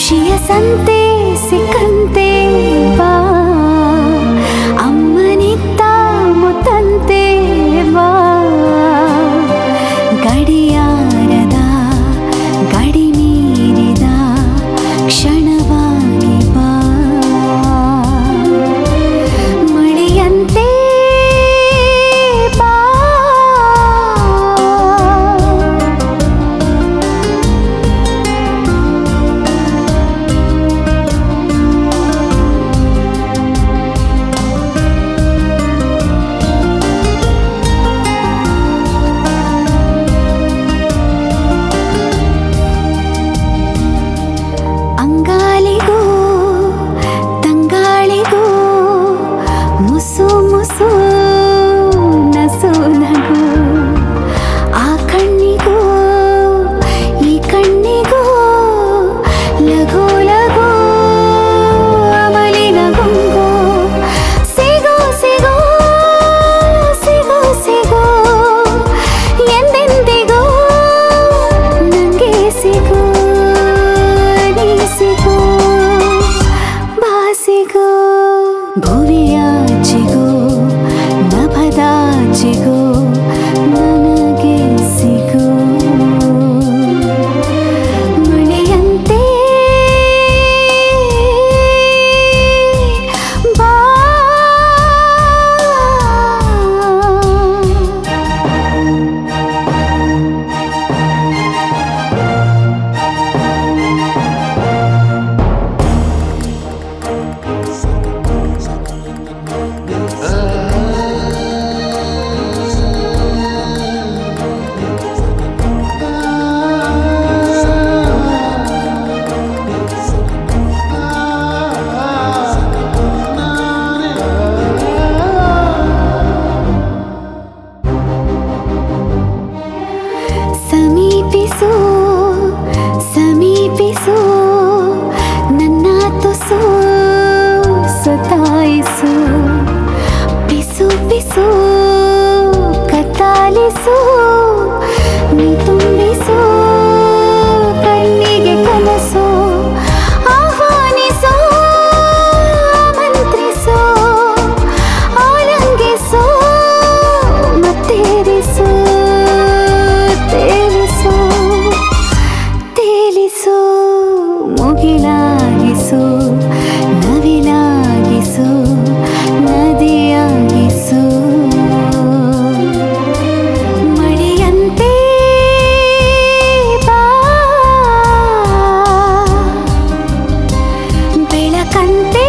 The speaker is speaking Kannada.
ಖುಷಿಯ ಸಂತೆ ಸಿಕ್ಕಂತೆ ಬಾ ಅಮ್ಮನಿತ್ತ ಮುತ್ತಂತೆ ಬಾ ಗಡಿಯಾರದ ಗಡಿ ಮೀರಿದ ಕ್ಷಣವಾಗಿ ಬಾ ಮಳೆಯಂತೆ ಬಾ ಅಂಗಾಲಿಗೂ ತಂಗಾಳಿಗೂ ಮುಸು ಮುಸು ನಸು ನಗು ಆ ಕಣ್ಣಿಗೂ ಈ ಕಣ್ಣಿಗೂ ಲಘು ಲಘು ಅಮಲಿನ ಗುಂಗು ಸಿಗೋ ಸಿಗೋ ಸಿಗೋ ಸಿಗೋ ಎಂದೆಂದಿಗೂ ನಂಗೆ ಸಿಗೋ ನೀ ಸಿಗೋ ಬಾಸಿಗೋ ಭುವಿಯಾಚಿಗೋ ನಭದಾಚಿಗೋ ನನಗೆ ಸಿಗೋ ಮಳೆಯಂತೆ ಬಾ ಸಮೀಪಿಸು ಸಮೀಪಿಸು ನನ್ನ ತುಸು ಸತಾಯಿಸು ಪಿಸು ಪಿಸು ಕತ್ತಾಲಿಸು ನೀ ತುಂಬಿಸು ಕಣ್ಣಿಗೆ ಕನಸು ಆಹ್ವಾನಿಸು ಮಂತ್ರಿಸು ಆಲಂಗಿಸು ಮತ್ತೇರಿಸು ತೇಲಿಸು ತೇಲಿಸು ಮುಗಿಲಾಗಿಸು ನವಿಲಾಗಿಸು ನದಿಯಾಗಿಸು ಮಳೆಯಂತೆ ಬಾ ಬೆಳಕಂತೆ